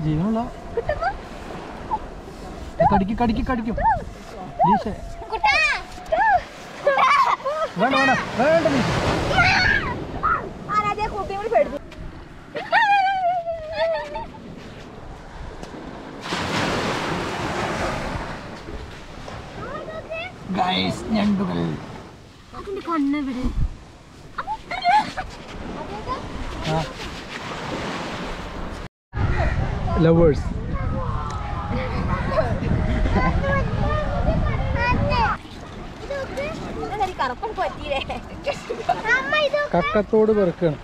ജീവനുള്ള കടിക്ക് കടിക്ക് കടിക്കും ലീശ കുട്ടാ വേണ്ട വേണ്ട വേണ്ട ലീശ ആരാധ്യ കൂപ്പിയും കൂടി പേടിച്ചു ഗൈസ് ഞണ്ടുകൾ അതിന്റെ കണ്ണെവിടെ ലവേഴ്സ് കറപ്പം പറ്റിയില്ലേ അമ്മ ഇത് കക്കത്തോട് പെറുക്കാണ്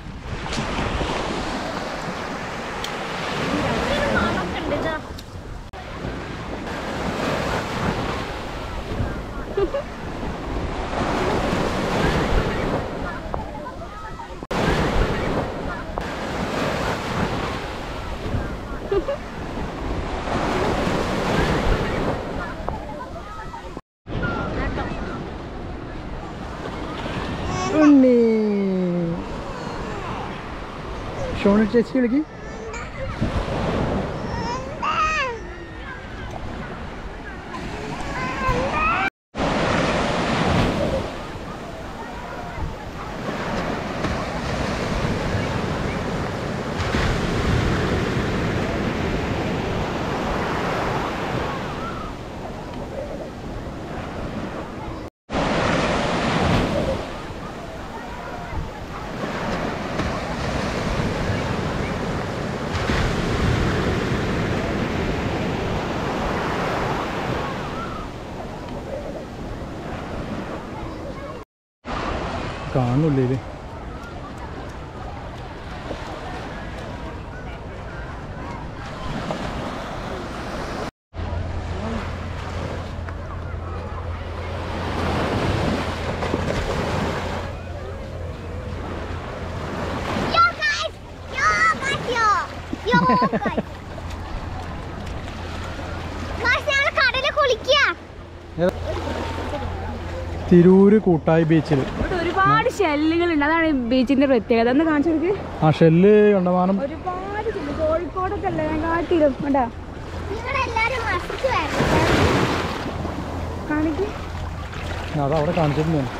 ഉണ്ണി ഷോണി ചേച്ചി വിളിക്ക് കാണുന്നില്ലേ ഇത് Yo guys! Yo guys! Yo! Yo guys! Guys, ഞങ്ങള് കടലിൽ കുളിക്കാ. തിരൂര് കൂട്ടായി ബീച്ചിൽ ഇവിടെ ഒരുപാട് ഷെല്ലുകൾ ഉണ്ട് അതാണ് ബീച്ചിന്റെ പ്രത്യേകത ഒന്ന് കാണിച്ചു കൊടുക്ക് ആ ഷെല്ല് കണ്ടമാനം ഒരുപാട് ഷെല്ല് കോഴിക്കോടൊക്കെ അല്ലേ ഞാൻ കാട്ടിയിടും കണ്ടാ നിങ്ങളെല്ലാരും മസ്ത് വരണം. കാണിക്ക് അത് അവിടെ കാണിച്ചിട്ടുണ്ട്